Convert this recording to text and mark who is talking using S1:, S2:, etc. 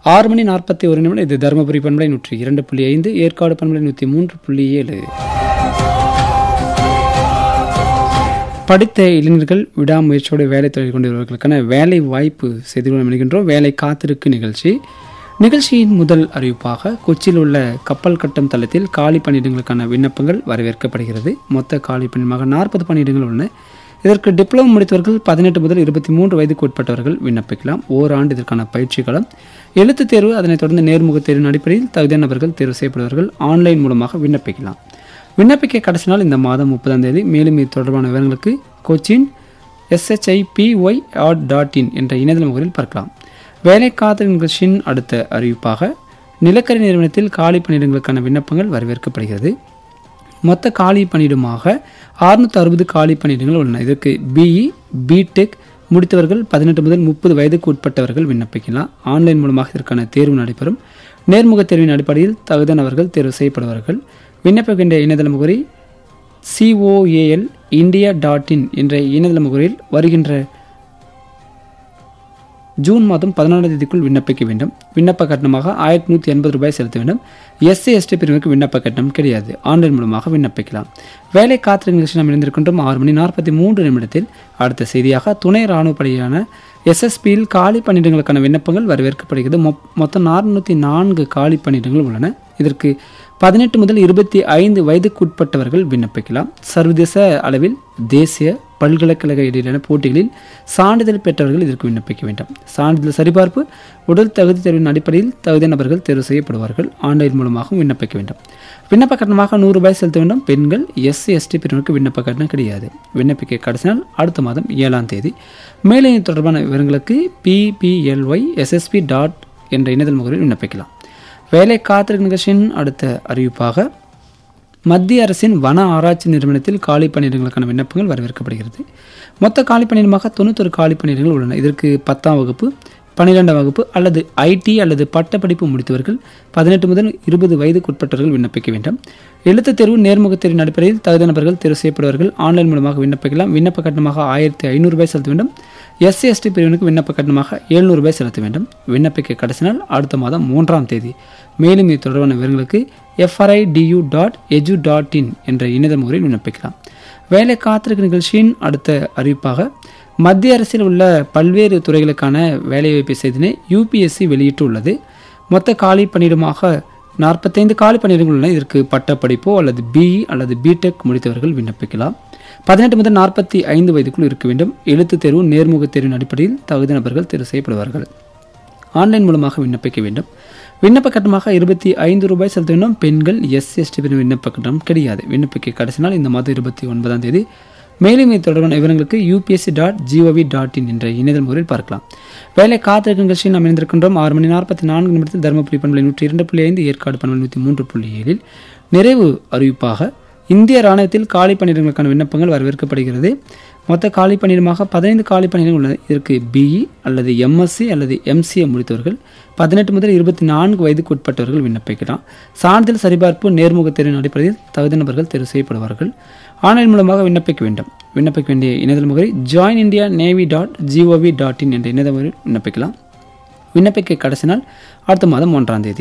S1: ஆறு மணி நாற்பத்தி ஒரு நிமிடம் இது தருமபுரி பண்பலை நூற்றி இரண்டு புள்ளி ஐந்து ஏற்காடு பண்பலை நூற்றி மூன்று புள்ளி ஏழு படித்த இளைஞர்கள் விடாமுயற்சியோடு வேலை தொழில் கொண்டிருப்பவர்களுக்கான வேலை வாய்ப்பு செய்து கொள்ள முனைகின்றோம் வேலை காத்திருக்கு நிகழ்ச்சி நிகழ்ச்சியின் முதல் அறிவிப்பாக கொச்சியில் உள்ள கப்பல் கட்டும் தளத்தில் காலி பணியிடங்களுக்கான விண்ணப்பங்கள் வரவேற்கப்படுகிறது மொத்த காலி பணியமாக நாற்பது பணியிடங்கள் உள்ளன இதற்கு டிப்ளமோ முடித்தவர்கள் பதினெட்டு முதல் இருபத்தி மூன்று வயதுக்கு உட்பட்டவர்கள் விண்ணப்பிக்கலாம் ஓராண்டு இதற்கான பயிற்சி காலம் எழுத்துத் தேர்வு அதனைத் தொடர்ந்து நேர்முகத் தேர்வின் அடிப்படையில் தகுதியானவர்கள் தேர்வு செய்யப்படுவார்கள் ஆன்லைன் மூலமாக விண்ணப்பிக்கலாம் விண்ணப்பிக்க கடைசி நாள் இந்த மாதம் முப்பதாம் தேதி மேலும் இது தொடர்பான விவரங்களுக்கு கொச்சின் எஸ்ஹெச்ஐபிஒய் ஆட் டாட் இன் என்ற இணையதள முகவரில் பார்க்கலாம் வேலை காத்தல் நிகழ்ச்சியின் அடுத்த அறிவிப்பாக நிலக்கரி நிறுவனத்தில் காலி பணியிடங்களுக்கான விண்ணப்பங்கள் வரவேற்கப்படுகிறது மொத்த காலி பணியிடமாக அறுநூற்றி அறுபது காலி பணியிடங்கள் உள்ளன இதற்கு பிஇ பிடெக் முடித்தவர்கள் பதினெட்டு முதல் முப்பது வயதுக்கு உட்பட்டவர்கள் விண்ணப்பிக்கலாம் ஆன்லைன் மூலமாக இதற்கான தேர்வு நடைபெறும் நேர்முகத் தேர்வின் அடிப்படையில் தகுதியானவர்கள் தேர்வு செய்யப்படுவார்கள் விண்ணப்பிக்கின்ற இணையதள முகவரி சிஓஏஎல் இந்தியா டாட் இன் என்ற இணையதள முகவரியில் வருகின்ற ஜூன் மாதம் பதினாலாம் தேதிக்குள் விண்ணப்பிக்க வேண்டும் விண்ணப்ப கட்டணமாக ஆயிரத்தி நூற்றி எண்பது ரூபாய் செலுத்த வேண்டும் எஸ்சி எஸ்டி பிரிவுக்கு விண்ணப்ப கட்டணம் கிடையாது ஆன்லைன் மூலமாக விண்ணப்பிக்கலாம் வேலை காத்திரை நிகழ்ச்சி நாம் இணைந்திருக்கின்றோம் ஆறு மணி நாற்பத்தி மூன்று நிமிடத்தில் அடுத்த செய்தியாக துணை ராணுவ படையான எஸ்எஸ்பியில் காலி பணியிடங்களுக்கான விண்ணப்பங்கள் வரவேற்கப்படுகிறது மொ- மொத்தம் நானூற்றி நான்கு காலி பணியிடங்கள் உள்ளன இதற்கு பதினெட்டு முதல் இருபத்தி ஐந்து வயதுக்குட்பட்டவர்கள் விண்ணப்பிக்கலாம் சர்வதேச அளவில் தேசிய பல்கலைக்கழக இடையிலான போட்டிகளில் சான்றிதழ் பெற்றவர்கள் இதற்கு விண்ணப்பிக்க வேண்டும் சான்றிதழ் சரிபார்ப்பு உடல் தகுதி தேர்வின் அடிப்படையில் தகுதி நபர்கள் தேர்வு செய்யப்படுவார்கள் ஆன்லைன் மூலமாகவும் விண்ணப்பிக்க வேண்டும் விண்ணப்ப கட்டணமாக நூறு ரூபாய் செலுத்த வேண்டும் பெண்கள் எஸ்சி எஸ்டி பிரிவினருக்கு விண்ணப்ப கட்டணம் கிடையாது விண்ணப்பிக்க கடைசி நாள் அடுத்த மாதம் ஏழாம் தேதி மேலே இது தொடர்பான விவரங்களுக்கு பிபிஎல்ஒய் எஸ்எஸ்பி டாட் என்ற இணையதள முகவரில் விண்ணப்பிக்கலாம் வேலை காத்திருக்கும் நிகழ்ச்சியின் அடுத்த அறிவிப்பாக மத்திய அரசின் வன ஆராய்ச்சி நிறுவனத்தில் காலி பணியிடங்களுக்கான விண்ணப்பங்கள் வரவேற்கப்படுகிறது மொத்த காலி பணியிடமாக தொண்ணூத்தொரு காலி பணியிடங்கள் உள்ளன இதற்கு பத்தாம் வகுப்பு பன்னிரெண்டாம் வகுப்பு அல்லது ஐடி அல்லது பட்டப்படிப்பு முடித்தவர்கள் பதினெட்டு முதல் இருபது வயதுக்குட்பட்டவர்கள் விண்ணப்பிக்க வேண்டும் எழுத்துத் தேர்வு நேர்முகத் தேர்வின் அடிப்படையில் தகுதி நபர்கள் தேர்வு செய்யப்படுவார்கள் ஆன்லைன் மூலமாக விண்ணப்பிக்கலாம் விண்ணப்ப கட்டணமாக ஆயிரத்தி ஐநூறு ரூபாய் செலுத்த வேண்டும் எஸ்சி எஸ்டி பிரிவினருக்கு விண்ணப்ப கட்டணமாக எழுநூறு ரூபாய் செலுத்த வேண்டும் விண்ணப்பிக்க கடைசி நாள் அடுத்த மாதம் மூன்றாம் தேதி மேலும் இது தொடர்பான விவரங்களுக்கு எஃப்ஆர்ஐடியூ டாட் எஜு டாட் இன் என்ற இணையதள முறையில் விண்ணப்பிக்கலாம் வேலை காத்திருக்கும் நிகழ்ச்சியின் அடுத்த அறிவிப்பாக மத்திய அரசில் உள்ள பல்வேறு துறைகளுக்கான வேலைவாய்ப்பு செய்தினை யூபிஎஸ்சி வெளியிட்டுள்ளது மொத்த காலி பணியிடமாக நாற்பத்தைந்து காலி பணியிடங்கள் உள்ளன இதற்கு பட்டப்படிப்போ அல்லது பிஇ அல்லது பிடெக் முடித்தவர்கள் விண்ணப்பிக்கலாம் பதினெட்டு முதல் நாற்பத்தி ஐந்து வயதுக்குள் இருக்க வேண்டும் எழுத்துத் தேர்வு நேர்முகத் தேர்வின் அடிப்படையில் தகுதி நபர்கள் தேர்வு செய்யப்படுவார்கள் ஆன்லைன் மூலமாக விண்ணப்பிக்க வேண்டும் விண்ணப்ப கட்டணமாக இருபத்தி ஐந்து ரூபாய் செலுத்த வேண்டும் பெண்கள் எஸ் எஸ்டி பிரிவு விண்ணப்ப கட்டணம் கிடையாது விண்ணப்பிக்க கடைசி நாள் இந்த மாதம் இருபத்தி ஒன்பதாம் தேதி மேலும் இது தொடர்பான விவரங்களுக்கு UPSC dot G O V dot in என்ற இணையதள முறையில் பார்க்கலாம் வேலை காத்திருக்கும் நிகழ்ச்சியில் நாம் இணைந்திருக்கின்றோம் ஆறு மணி நாற்பத்தி நான்கு நிமிடத்தில் தருமபுரி பண்பலை நூற்றி இரண்டு புள்ளி ஐந்து ஏற்காடு பண்பலை நூற்றி மூன்று புள்ளி ஏழில் நிறைவு அறிவிப்பாக இந்திய ராணுவத்தில் காலி பணியிடங்களுக்கான விண்ணப்பங்கள் வரவேற்கப்படுகிறது மொத்த காலி பணியிடமாக பதினைந்து காலி பணியிடங்கள் உள்ளன இதற்கு பிஇ அல்லது எம்எஸ்சி அல்லது எம்சிஏ முடித்தவர்கள் பதினெட்டு முதல் இருபத்தி நான்கு வயதுக்கு உட்பட்டவர்கள் விண்ணப்பிக்கலாம் சான்றிதழ் சரிபார்ப்பு நேர்முகத் தேர்வின் அடிப்படையில் தகுதி நபர்கள் தேர்வு செய்யப்படுவார்கள் ஆன்லைன் மூலமாக விண்ணப்பிக்க வேண்டும் விண்ணப்பிக்க வேண்டிய இணையதள முகவரி join India navy dot G O V dot in என்ற இணையதள முகவரில் விண்ணப்பிக்கலாம் விண்ணப்பிக்க கடைசி நாள் அடுத்த மாதம் ஒன்றாம் தேதி